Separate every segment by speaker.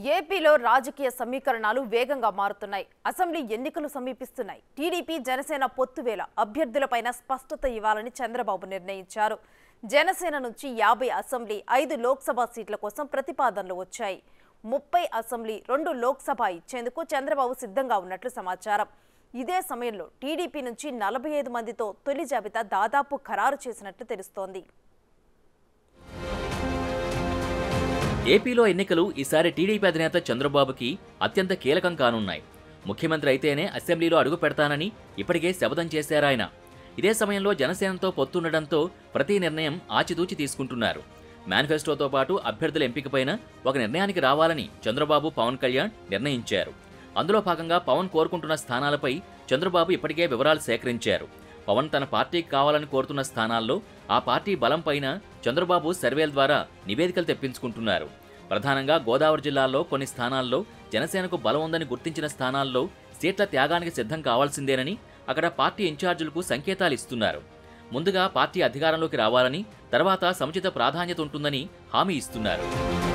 Speaker 1: ఏపీలో రాజకీయ సమీకరణాలు వేగంగా మారుతున్నాయి అసెంబ్లీ ఎన్నికలు సమీపిస్తున్నాయి టీడీపీ జనసేన పొత్తువేళ అభ్యర్థులపైన స్పష్టత ఇవ్వాలని చంద్రబాబు నిర్ణయించారు జనసేన నుంచి యాభై అసెంబ్లీ ఐదు లోక్సభ సీట్ల కోసం ప్రతిపాదనలు వచ్చాయి ముప్పై అసెంబ్లీ రెండు లోక్సభ ఇచ్చేందుకు చంద్రబాబు సిద్ధంగా ఉన్నట్లు సమాచారం ఇదే సమయంలో టీడీపీ నుంచి నలభై ఐదు మందితో తొలి జాబితా దాదాపు ఖరారు చేసినట్లు తెలుస్తోంది
Speaker 2: ఏపీలో ఎన్నికలు ఈసారి టీడీపీ అధినేత చంద్రబాబుకి అత్యంత కీలకం కానున్నాయి ముఖ్యమంత్రి అయితేనే అసెంబ్లీలో అడుగు పెడతానని ఇప్పటికే శపథం చేశారాయన ఇదే సమయంలో జనసేనతో పొత్తుండడంతో ప్రతి నిర్ణయం ఆచితూచి తీసుకుంటున్నారు మేనిఫెస్టోతో పాటు అభ్యర్థుల ఎంపికపైన ఒక నిర్ణయానికి రావాలని చంద్రబాబు పవన్ కళ్యాణ్ నిర్ణయించారు అందులో భాగంగా పవన్ కోరుకుంటున్న స్థానాలపై చంద్రబాబు ఇప్పటికే వివరాలు సేకరించారు పవన్ తన పార్టీకి కావాలని కోరుతున్న స్థానాల్లో ఆ పార్టీ బలం పైన చంద్రబాబు సర్వేల ద్వారా నివేదికలు తెప్పించుకుంటున్నారు ప్రధానంగా గోదావరి జిల్లాలో కొన్ని స్థానాల్లో జనసేనకు బలం ఉందని గుర్తించిన స్థానాల్లో సీట్ల త్యాగానికి సిద్ధం కావాల్సిందేనని అక్కడ పార్టీ ఇన్ఛార్జీలకు సంకేతాలు ఇస్తున్నారు ముందుగా పార్టీ అధికారంలోకి రావాలని తర్వాత సముచిత ప్రాధాన్యత ఉంటుందని హామీ ఇస్తున్నారు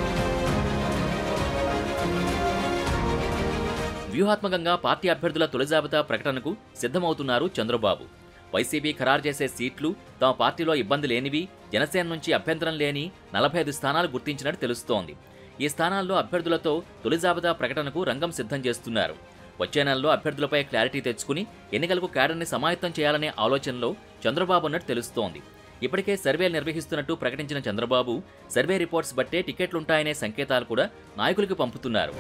Speaker 2: వ్యూహాత్మకంగా పార్టీ అభ్యర్థుల తొలి జాబితా ప్రకటనకు సిద్ధమవుతున్నారు చంద్రబాబు వైసీపీ ఖరారు చేసే సీట్లు తమ పార్టీలో ఇబ్బంది లేనివి జనసేన నుంచి అభ్యంతరం లేని నలభై ఐదు స్థానాలు గుర్తించినట్టు తెలుస్తోంది ఈ స్థానాల్లో అభ్యర్థులతో తొలి జాబితా ప్రకటనకు రంగం సిద్ధం చేస్తున్నారు వచ్చే నెలలో అభ్యర్థులపై క్లారిటీ తెచ్చుకుని ఎన్నికలకు క్యాడర్ని సమాయత్తం చేయాలనే ఆలోచనలో చంద్రబాబు ఉన్నట్టు తెలుస్తోంది ఇప్పటికే సర్వేలు నిర్వహిస్తున్నట్టు ప్రకటించిన చంద్రబాబు సర్వే రిపోర్ట్స్ బట్టే టికెట్లుంటాయనే సంకేతాలు కూడా నాయకులకు పంపుతున్నారు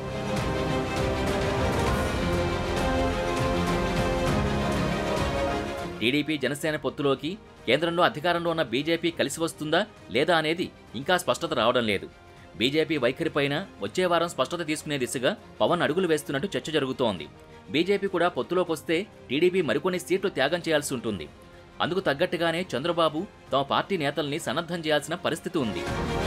Speaker 2: టీడీపీ జనసేన పొత్తులోకి కేంద్రంలో అధికారంలో ఉన్న బీజేపీ కలిసి వస్తుందా లేదా అనేది ఇంకా స్పష్టత రావడం లేదు బీజేపీ వైఖరిపైన వచ్చే వారం స్పష్టత తీసుకునే దిశగా పవన్ అడుగులు వేస్తున్నట్టు చర్చ జరుగుతోంది బీజేపీ కూడా పొత్తులోకి వస్తే టీడీపీ మరికొన్ని సీట్లు త్యాగం చేయాల్సి ఉంటుంది అందుకు తగ్గట్టుగానే చంద్రబాబు తమ పార్టీ నేతల్ని సన్నద్ధం చేయాల్సిన పరిస్థితి ఉంది